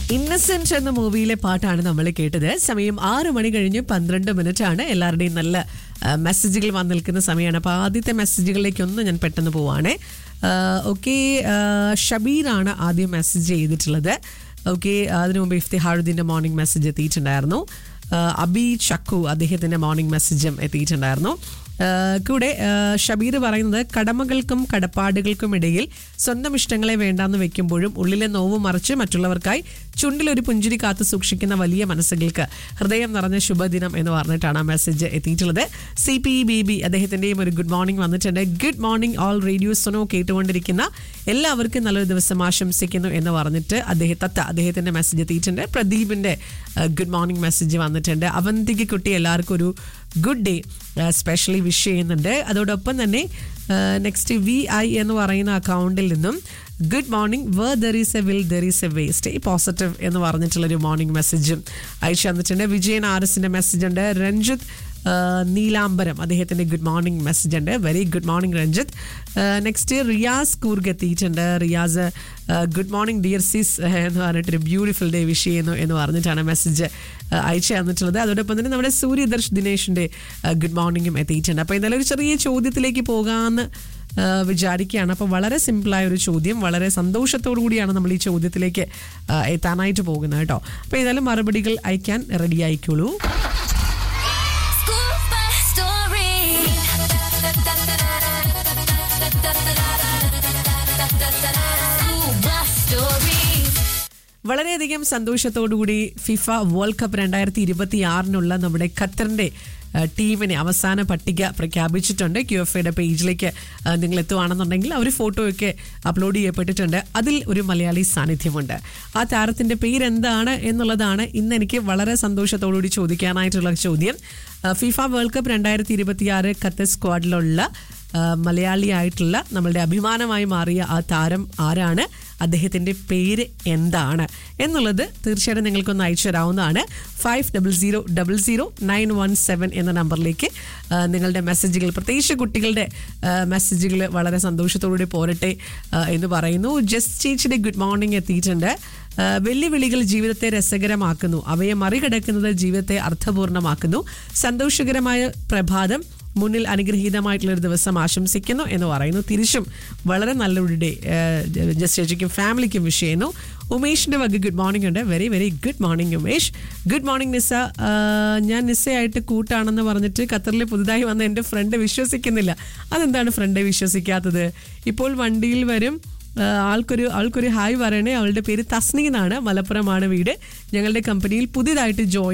ഇന്നസെന്റ് എന്ന മൂവിയിലെ പാട്ടാണ് നമ്മൾ കേട്ടത് സമയം ആറ് മണി കഴിഞ്ഞ് പന്ത്രണ്ട് മിനിറ്റ് ആണ് എല്ലാവരുടെയും നല്ല ആ, മെസ്സേജുകൾ വന്ന് നിൽക്കുന്ന സമയമാണ് അപ്പോൾ ആദ്യത്തെ മെസ്സേജുകളിലേക്കൊന്ന് ഞാൻ പെട്ടെന്ന് പോവാണേ ഓക്കെ ഷബീറാണ് ആദ്യം മെസ്സേജ് ചെയ്തിട്ടുള്ളത് ഓക്കെ അതിനു മുമ്പ് ഇഫ്തിഹാറുദ്ദീൻ്റെ മോർണിംഗ് മെസ്സേജ് എത്തിയിട്ടുണ്ടായിരുന്നു ആ, അബി ചക്കു അദ്ദേഹത്തിൻ്റെ മോർണിംഗ് മെസ്സേജും എത്തിയിട്ടുണ്ടായിരുന്നു ആഹ് കൂടെ ആഹ് ഷബീർ പറയുന്നത് കടമകൾക്കും കടപ്പാടുകൾക്കും ഇടയിൽ സ്വന്തം ഇഷ്ടങ്ങളെ വേണ്ടാന്ന് വെക്കുമ്പോഴും ഉള്ളിലെ നോവ് മറിച്ച് മറ്റുള്ളവർക്കായി ചുണ്ടിലൊരു പുഞ്ചിരി കാത്തു സൂക്ഷിക്കുന്ന വലിയ മനസ്സുകൾക്ക് ഹൃദയം നിറഞ്ഞ ശുഭദിനം എന്ന് പറഞ്ഞിട്ടാണ് ആ മെസ്സേജ് എത്തിയിട്ടുള്ളത് സി പി ബി ബി അദ്ദേഹത്തിൻ്റെയും ഒരു ഗുഡ് മോർണിംഗ് വന്നിട്ടുണ്ട് good morning all radio Sono കേട്ടുകൊണ്ടിരിക്കുന്ന എല്ലാവർക്കും നല്ലൊരു ദിവസം ആശംസിക്കുന്നു എന്ന് പറഞ്ഞിട്ട് അദ്ദേഹം തത്ത അദ്ദേഹത്തിൻ്റെ മെസ്സേജ് എത്തിയിട്ടുണ്ട് പ്രദീപിൻ്റെ ഗുഡ് മോർണിംഗ് മെസ്സേജ് വന്നിട്ടുണ്ട് അവന്തിക്ക് കുട്ടി എല്ലാവർക്കും ഒരു ഗുഡ് ഡേ സ്പെഷ്യലി വിഷ് ചെയ്യുന്നുണ്ട് അതോടൊപ്പം തന്നെ നെക്സ്റ്റ് വി ഐ എന്ന് പറയുന്ന അക്കൗണ്ടിൽ നിന്നും good morning where there is a will there is a way stay positive എന്ന് പറഞ്ഞിട്ടുള്ളൊരു മോർണിംഗ് മെസ്സേജും അയച്ചു തന്നിട്ടുണ്ട് വിജയൻ ആർ എസിൻ്റെ മെസ്സേജ് ഉണ്ട് രഞ്ജിത്ത് ആ, നീലാംബരം അദ്ദേഹത്തിൻ്റെ ഗുഡ് മോർണിംഗ് മെസ്സേജ് ഉണ്ട് very good morning Ranjith next Riyas Coorg എത്തിയിട്ടുണ്ട് Riyas good morning dear sis എന്ന് പറഞ്ഞിട്ടൊരു ബ്യൂട്ടിഫുൾ ഡേ വിഷ് ചെയ്യുന്നു എന്ന് പറഞ്ഞിട്ടാണ് മെസ്സേജ് അയച്ചു തന്നിട്ടുള്ളത് അതോടൊപ്പം തന്നെ നമ്മുടെ സൂര്യദർശ് ദിനേഷിൻ്റെ ഗുഡ് മോർണിംഗും എത്തിയിട്ടുണ്ട് അപ്പോൾ എന്തായാലും ഒരു ചെറിയ ചോദ്യത്തിലേക്ക് പോകാമെന്ന് ആ, വിചാരിക്കുകയാണ് അപ്പോൾ വളരെ സിമ്പിളായ ഒരു ചോദ്യം വളരെ സന്തോഷത്തോടു കൂടിയാണ് നമ്മൾ ഈ ചോദ്യത്തിലേക്ക് ആ, എത്താനായിട്ട് പോകുന്നത് കേട്ടോ അപ്പോൾ ഏതായാലും മറുപടികൾ അയക്കാൻ റെഡി ആയിക്കോളൂ School bus story. School bus story. വളരെയധികം സന്തോഷത്തോടുകൂടി ഫിഫ വേൾഡ് കപ്പ് രണ്ടായിരത്തി ഇരുപത്തി ആറിനുള്ള നമ്മുടെ ഖത്തറിന്റെ ആ, ടീമിനെ അവസാന പട്ടിക പ്രഖ്യാപിച്ചിട്ടുണ്ട് ക്യു എഫ് എയുടെ പേജിലേക്ക് ആ, നിങ്ങൾ എത്തുവാണെന്നുണ്ടെങ്കിൽ അവർ ഫോട്ടോയൊക്കെ അപ്ലോഡ് ചെയ്യപ്പെട്ടിട്ടുണ്ട് അതിൽ ഒരു മലയാളി സാന്നിധ്യമുണ്ട് ആ താരത്തിന്റെ പേരെന്താണ് എന്നുള്ളതാണ് ഇന്ന് എനിക്ക് വളരെ സന്തോഷത്തോടുകൂടി ചോദിക്കാനായിട്ടുള്ള ചോദ്യം ആ, ഫിഫ വേൾഡ് കപ്പ് രണ്ടായിരത്തി ഇരുപത്തിയാറ് ഖത്തർ സ്ക്വാഡിലുള്ള ആ, മലയാളിയായിട്ടുള്ള നമ്മളുടെ അഭിമാനമായി മാറിയ ആ താരം ആരാണ് അദ്ദേഹത്തിൻ്റെ പേര് എന്താണ് എന്നുള്ളത് തീർച്ചയായിട്ടും നിങ്ങൾക്കൊന്ന് അയച്ചു തരാവുന്നതാണ് five double zero double zero nine one seven എന്ന നമ്പറിലേക്ക് ആ, നിങ്ങളുടെ മെസ്സേജുകൾ പ്രത്യേകിച്ച് കുട്ടികളുടെ മെസ്സേജുകൾ വളരെ സന്തോഷത്തോടുകൂടി പോരട്ടെ ആ, എന്ന് പറയുന്നു ജസ്റ്റ് ചേച്ചിയുടെ ഗുഡ് മോർണിംഗ് എത്തിയിട്ടുണ്ട് ആ, വെല്ലുവിളികൾ ജീവിതത്തെ രസകരമാക്കുന്നു അവയെ മറികടക്കുന്നത് ജീവിതത്തെ അർത്ഥപൂർണ്ണമാക്കുന്നു സന്തോഷകരമായ പ്രഭാതം മുന്നിൽ അനുഗ്രഹീതമായിട്ടുള്ള ഒരു ദിവസം ആശംസിക്കുന്നു എന്ന് പറയുന്നു തിരിച്ചും വളരെ നല്ലൊരു ഡേ ജസ്റ്റ് ചേച്ചിക്കും ഫാമിലിക്കും വിഷ് ചെയ്യുന്നു ഉമേഷിന്റെ വക ഗുഡ് മോർണിംഗ് ഉണ്ട് very very good morning Umesh good morning Nisa ആ, ഞാൻ നിസയായിട്ട് കൂട്ടാണെന്ന് പറഞ്ഞിട്ട് ഖത്തറിൽ പുതുതായി വന്ന എൻ്റെ ഫ്രണ്ട് വിശ്വസിക്കുന്നില്ല അതെന്താണ് ഫ്രണ്ട് വിശ്വസിക്കാത്തത് ഇപ്പോൾ വണ്ടിയിൽ വരും ആ, ആൾക്കൊരു ആൾക്കൊരു ഹായ് പറയണേ അവളുടെ പേര് തസ്നി എന്നാണ് മലപ്പുറമാണ് വീട് ഞങ്ങളുടെ കമ്പനിയിൽ പുതിയതായിട്ട് ജോയിൻ